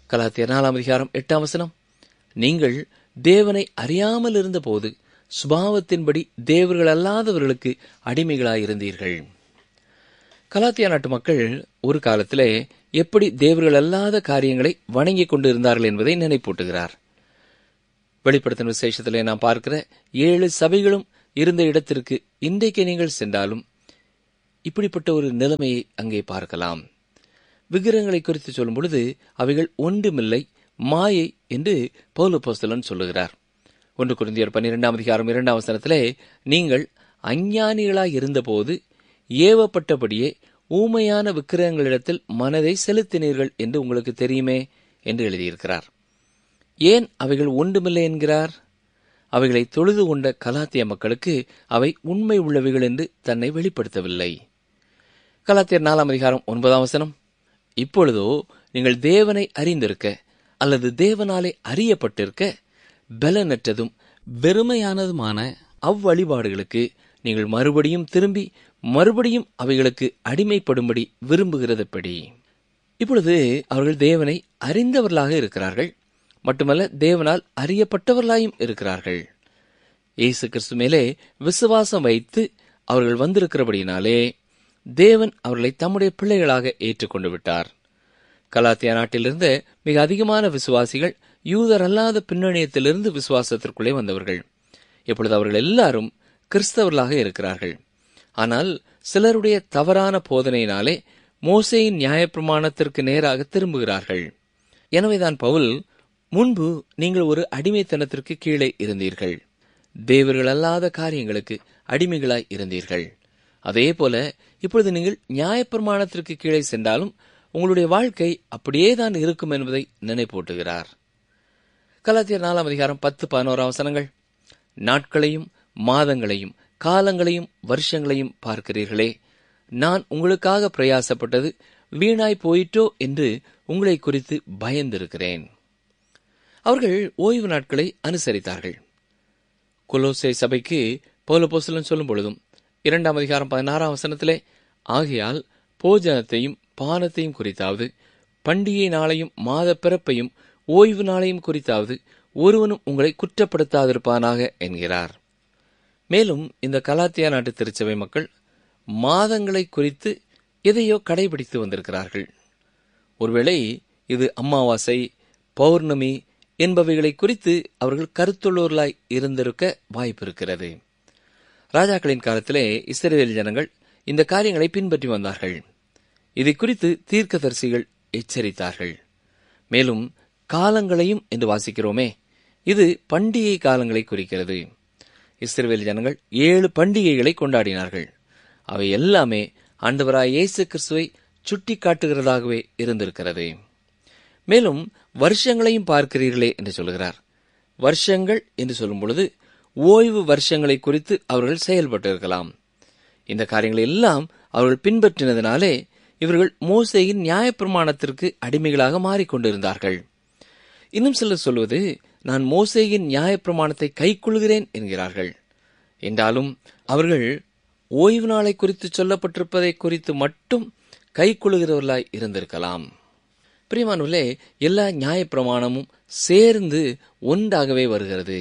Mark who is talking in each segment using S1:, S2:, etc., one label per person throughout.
S1: கலாத்தியர் நாலாம் அதிகாரம் எட்டாம் வசனம் நீங்கள் தேவனை அறியாமல் இருந்தபோது சுபாவத்தின்படி தேவர்கள் அல்லாதவர்களுக்கு அடிமைகளாயிருந்தீர்கள் கலாத்தியா நாட்டு மக்கள் ஒரு காலத்திலே எப்படி தேவர்கள் அல்லாத காரியங்களை வணங்கிக் கொண்டிருந்தார்கள் என்பதை நினைப்பூட்டுகிறார் வெளிப்படுத்தின விசேஷத்திலே நாம் பார்க்கிற ஏழு சபைகளும் இருந்த இடத்திற்கு இன்றைக்கு நீங்கள் சென்றாலும் இப்படிப்பட்ட ஒரு நிலைமையை அங்கே பார்க்கலாம் விக்கிரகங்களை குறித்து சொல்லும் பொழுது அவைகள் ஒன்றுமில்லை மாயை என்று பௌலபோஸ்தலன் சொல்லுகிறார் ஒன்று குருந்தியர் பன்னிரெண்டாம் அதிகாரம் இரண்டாம் வசனத்திலே நீங்கள் அஞ்ஞானிகளாய் இருந்தபோது ஏவப்பட்டபடியே ஊமையான விக்கிரகங்களிடத்தில் மனதை செலுத்தினீர்கள் என்று உங்களுக்கு தெரியுமே என்று எழுதியிருக்கிறார் ஏன் அவைகள் ஒன்றுமில்லை என்கிறார் அவைகளை தொழுது கொண்ட கலாத்திய மக்களுக்கு அவை உண்மை உள்ளவைகள் என்று தன்னை வெளிப்படுத்தவில்லை கலாத்தியர் நாலாம் அதிகாரம் ஒன்பதாம் வசனம் இப்பொழுதோ நீங்கள் தேவனை அறிந்திருக்க அல்லது தேவனாலே அறியப்பட்டிருக்க பலனற்றதும் வெறுமையானதுமான அவ்வழிபாடுகளுக்கு நீங்கள் மறுபடியும் திரும்பி மறுபடியும் அவைகளுக்கு அடிமைப்படும்படி விரும்புகிறதப்படி இப்பொழுது அவர்கள் தேவனை அறிந்தவர்களாக இருக்கிறார்கள் மட்டுமல்ல தேவனால் அறியப்பட்டவர்களாயும் இருக்கிறார்கள் இயேசு கிறிஸ்து மேலே விசுவாசம் வைத்து அவர்கள் வந்திருக்கிறபடியினாலே தேவன் அவர்களை தம்முடைய பிள்ளைகளாக ஏற்றுக்கொண்டு விட்டார் கலாத்தியா நாட்டிலிருந்த மிக அதிகமான விசுவாசிகள் யூதர் அல்லாத பின்னணியத்திலிருந்து விசுவாசத்திற்குள்ளே வந்தவர்கள் இப்பொழுது அவர்கள் எல்லாரும் கிறிஸ்தவர்களாக இருக்கிறார்கள் ஆனால் சிலருடைய தவறான போதனையினாலே மோசேயின் நியாயப்பிரமாணத்திற்கு நேராக திரும்புகிறார்கள் எனவேதான் பவுல் முன்பு நீங்கள் ஒரு அடிமைத்தனத்திற்கு கீழே இருந்தீர்கள் தேவர்கள் அல்லாத காரியங்களுக்கு அடிமைகளாய் இருந்தீர்கள் அதே போல இப்பொழுது நீங்கள் நியாயப்பிரமாணத்திற்கு கீழே சென்றாலும் உங்களுடைய வாழ்க்கை அப்படியே தான் இருக்கும் என்பதை நினைப்பூட்டுகிறார் கலாத்தியர் நாலாம் அதிகாரம் பத்து பதினோராம் வசனங்கள் நாட்களையும் மாதங்களையும் காலங்களையும் வருஷங்களையும் பார்க்கிறீர்களே நான் உங்களுக்காக பிரயாசப்பட்டது வீணாய் போயிட்டோ என்று உங்களை குறித்து பயந்திருக்கிறேன் அவர்கள் ஓய்வு நாட்களை அனுசரித்தார்கள் கொலோசே சபைக்கு பௌலபோசலன் சொல்லும் பொழுதும் இரண்டாம் அதிகாரம் பதினாறாம் வசனத்திலே ஆகையால் போஜனத்தையும் பானத்தையும் குறித்தாவது பண்டிகை நாளையும் மாத பிறப்பையும் ஓய்வு நாளையும் குறித்தாவது ஒருவனும் உங்களை குற்றப்படுத்தாதிருப்பானாக என்கிறார் மேலும் இந்த கலாத்தியா நாட்டு திருச்சபை மக்கள் மாதங்களை குறித்து எதையோ கடைபிடித்து வந்திருக்கிறார்கள் ஒருவேளை இது அமாவாசை பௌர்ணமி என்பவைகளை குறித்து அவர்கள் கருத்துள்ளவர்களாய் இருந்திருக்க வாய்ப்பு இருக்கிறது ராஜாக்களின் காலத்திலே இஸ்ரேல் ஜனங்கள் இந்த காரியங்களை பின்பற்றி வந்தார்கள் இதை குறித்து தீர்க்கதரிசிகள் எச்சரித்தார்கள் மேலும் காலங்களையும் என்று வாசிக்கிறோமே இது பண்டிகை காலங்களை குறிக்கிறது இஸ்ரேல் ஜனங்கள் ஏழு பண்டிகைகளை கொண்டாடினார்கள் அவை எல்லாமே ஆண்டவராய் இயேசு கிறிஸ்துவை சுட்டி காட்டுகிறதாகவே இருந்திருக்கிறது மேலும் வருஷங்களையும் பார்க்கிறீர்களே என்று சொல்கிறார் வருஷங்கள் என்று சொல்லும் பொழுது ஓய்வு வருஷங்களை குறித்து அவர்கள் செயல்பட்டிருக்கலாம் இந்த காரியங்களை எல்லாம் அவர்கள் பின்பற்றினதினாலே இவர்கள் மோசையின் நியாயப்பிரமாணத்திற்கு அடிமைகளாக மாறிக்கொண்டிருந்தார்கள் இன்னும் சிலர் சொல்வது நான் மோசேயின் நியாயப்பிரமாணத்தை கைக்கொள்கிறேன் என்கிறார்கள் என்றாலும் அவர்கள் ஓய்வு நாளை குறித்து சொல்லப்பட்டிருப்பதை குறித்து மட்டும் கைக்கொள்கிறவர்களாய் இருந்திருக்கலாம் பிரியமானவர்களே எல்லா நியாயப்பிரமாணமும் சேர்ந்து ஒன்றாகவே வருகிறது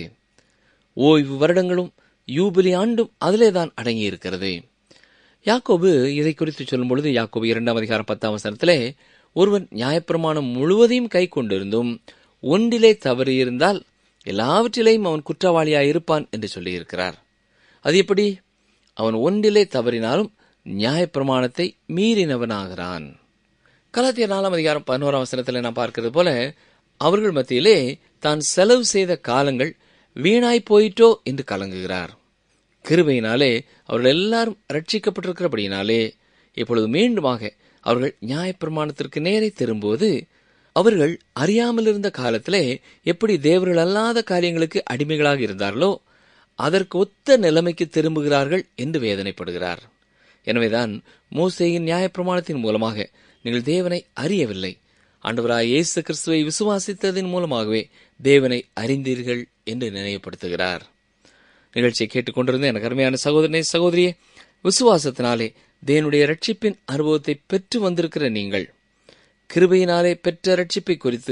S1: ஓய்வு வருடங்களும் யூபிலி ஆண்டும் அதிலே தான் அடங்கி இருக்கிறது யாக்கோபு இதை குறித்து சொல்லும் பொழுது யாக்கோபு இரண்டாம் அதிகாரம் பத்தாம் வசனத்திலே ஒருவன் நியாயப்பிரமாணம் முழுவதையும் கை கொண்டிருந்தும் ஒன்றிலே தவறியிருந்தால் எல்லாவற்றிலேயும் அவன் குற்றவாளியாய் இருப்பான் என்று சொல்லியிருக்கிறார் அது எப்படி அவன் ஒன்றிலே தவறினாலும் நியாயப்பிரமாணத்தை மீறினவனாகிறான் கலாத்திய நாலாம் அதிகாரம் பதினோராம் வசனத்தில் நான் பார்க்கிறது போல அவர்கள் மத்தியிலே தான் செலவு செய்த காலங்கள் வீணாய் போயிட்டோ என்று கலங்குகிறார் கிருபையினாலே அவர்கள் எல்லாரும் ரட்சிக்கப்பட்டிருக்கிறபடியினாலே இப்பொழுது மீண்டுமாக அவர்கள் நியாயப்பிரமாணத்திற்கு நேரே திரும்புவது அவர்கள் அறியாமல் இருந்த காலத்திலே எப்படி தேவர்கள் அல்லாத காரியங்களுக்கு அடிமைகளாக இருந்தார்களோ அதற்கு ஒத்த நிலைமைக்கு திரும்புகிறார்கள் என்று வேதனைப்படுகிறார் எனவேதான் மோசேயின் நியாயப்பிரமாணத்தின் மூலமாக நீங்கள் தேவனை அறியவில்லை ஆண்டவராய் இயேசு கிறிஸ்துவை விசுவாசித்ததின் மூலமாகவே தேவனை அறிந்தீர்கள் என்று நினைவுபடுத்துகிறார் நிகழ்ச்சியை கேட்டுக்கொண்டிருந்த எனக்கு அருமையான சகோதரனே சகோதரியே விசுவாசத்தினாலே தேவனுடைய ரட்சிப்பின் அனுபவத்தை பெற்று வந்திருக்கிற நீங்கள் கிருபையினாலே பெற்ற ரட்சிப்பை குறித்து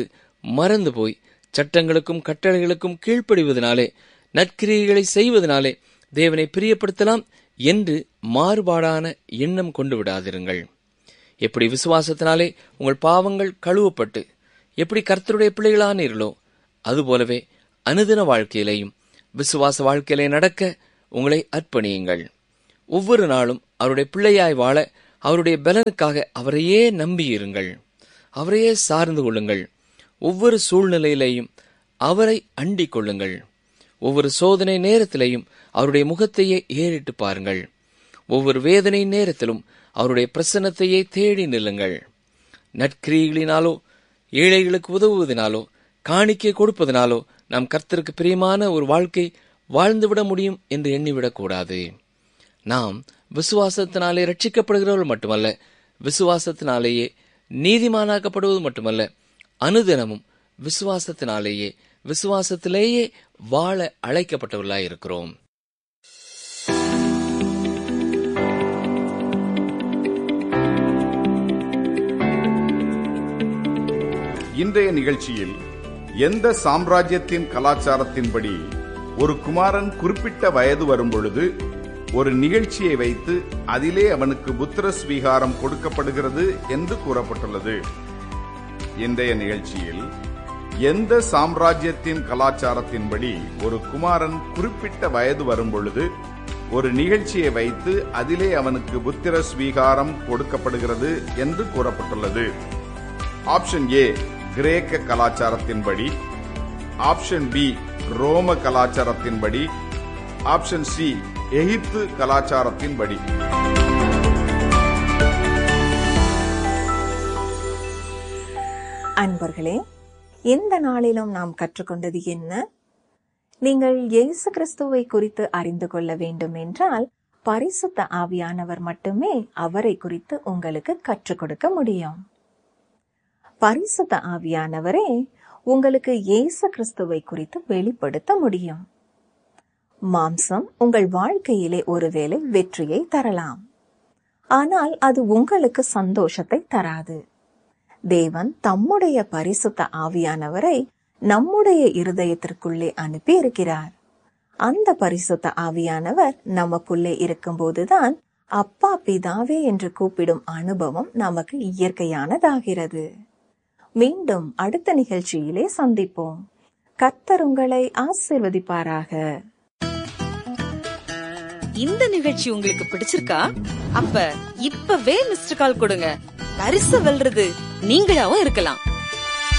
S1: மறந்து போய் சட்டங்களுக்கும் கட்டளைகளுக்கும் கீழ்ப்படிவதனாலே நற்கிரியைகளை செய்வதனாலே தேவனை பிரியப்படுத்தலாம் என்று மாறுபாடான எண்ணம் கொண்டு விடாதிருங்கள் எப்படி விசுவாசத்தினாலே உங்கள் பாவங்கள் கழுவப்பட்டு எப்படி கர்த்தருடைய பிள்ளைகளானீர்களோ அதுபோலவே அனுதின வாழ்க்கையிலையும் விசுவாச வாழ்க்கையிலே நடக்க உங்களை அர்ப்பணியுங்கள் ஒவ்வொரு நாளும் அவருடைய பிள்ளையாய் வாழ அவருடைய பலனுக்காக அவரையே நம்பியிருங்கள் அவரையே சார்ந்து கொள்ளுங்கள் ஒவ்வொரு சூழ்நிலையிலேயும் அவரை அண்டிக் கொள்ளுங்கள் ஒவ்வொரு சோதனை நேரத்திலேயும் அவருடைய முகத்தையே ஏறிட்டு பாருங்கள் ஒவ்வொரு வேதனை நேரத்திலும் அவருடைய பிரசன்னத்தையே தேடி நில்லுங்கள் நற்கிரிகளினாலோ ஏழைகளுக்கு உதவுவதனாலோ காணிக்கை கொடுப்பதனாலோ நாம் கர்த்தருக்கு பிரியமான ஒரு வாழ்க்கை வாழ்ந்துவிட முடியும் என்று எண்ணிவிடக் கூடாது நாம் விசுவாசத்தினாலே ரட்சிக்கப்படுகிறவர்கள் மட்டுமல்ல விசுவாசத்தினாலேயே நீதிமானாக்கப்படுவது மட்டுமல்ல அனுதினமும் விசுவாசத்தினாலேயே விசுவாசத்திலேயே வாழ அழைக்கப்பட்டவர்களாய் இருக்கிறோம்
S2: இன்றைய நிகழ்ச்சியில் எந்த சாம்ராஜ்யத்தின் கலாச்சாரத்தின்படி ஒரு குமாரன் குறிப்பிட்ட வயது வரும்பொழுது ஒரு நிகழ்ச்சியை வைத்து அதிலே அவனுக்கு புத்திர ஸ்வீகாரம் கொடுக்கப்படுகிறது என்று கூறப்பட்டுள்ளது இன்றைய நிகழ்ச்சியில் எந்த சாம்ராஜ்யத்தின் கலாச்சாரத்தின்படி ஒரு குமாரன் குறிப்பிட்ட வயது வரும்பொழுது ஒரு நிகழ்ச்சியை வைத்து அதிலே அவனுக்கு புத்திர ஸ்வீகாரம் கொடுக்கப்படுகிறது என்று கூறப்பட்டுள்ளது ஆப்ஷன் ஏ கிரேக்க கலாச்சாரத்தின்படி ஆப்ஷன் பி ரோம கலாச்சாரத்தின்படி ஆப்ஷன் சி எகிப்து கலாச்சாரத்தின்படி
S3: அன்பர்களே இந்த நாளிலும் நாம் கற்றுக்கொண்டது என்ன நீங்கள் இயேசு கிறிஸ்துவை குறித்து அறிந்து கொள்ள வேண்டும் என்றால் பரிசுத்த ஆவியானவர் மட்டுமே அவரை குறித்து உங்களுக்கு கற்றுக் கொடுக்க முடியும் பரிசுத்த ஆவியானவரே உங்களுக்கு இயேசு கிறிஸ்துவை குறித்து வெளிப்படுத்த முடியும் மாம்சம் உங்கள் வாழ்க்கையிலே ஒருவேளை வெற்றியை தரலாம் ஆனால் அது உங்களுக்கு சந்தோஷத்தை தராது தேவன் தம்முடைய பரிசுத்த ஆவியானவரை நம்முடைய இருதயத்திற்குள்ளே அனுப்பி இருக்கிறார் அந்த பரிசுத்த ஆவியானவர் நமக்குள்ளே இருக்கும்போதுதான் அப்பா பிதாவே என்று கூப்பிடும் அனுபவம் நமக்கு இயற்கையானதாகிறது மீண்டும் அடுத்த நிகழ்ச்சியிலே சந்திப்போம் கர்த்தர் உங்களை ஆசிர்வதிப்பாராக
S4: இந்த நிகழ்ச்சி உங்களுக்கு பிடிச்சிருக்கா அப்ப இப்பவே மிஸ்டர் கால் கொடுங்க பரிசு வெல்றது நீங்களாவும் இருக்கலாம்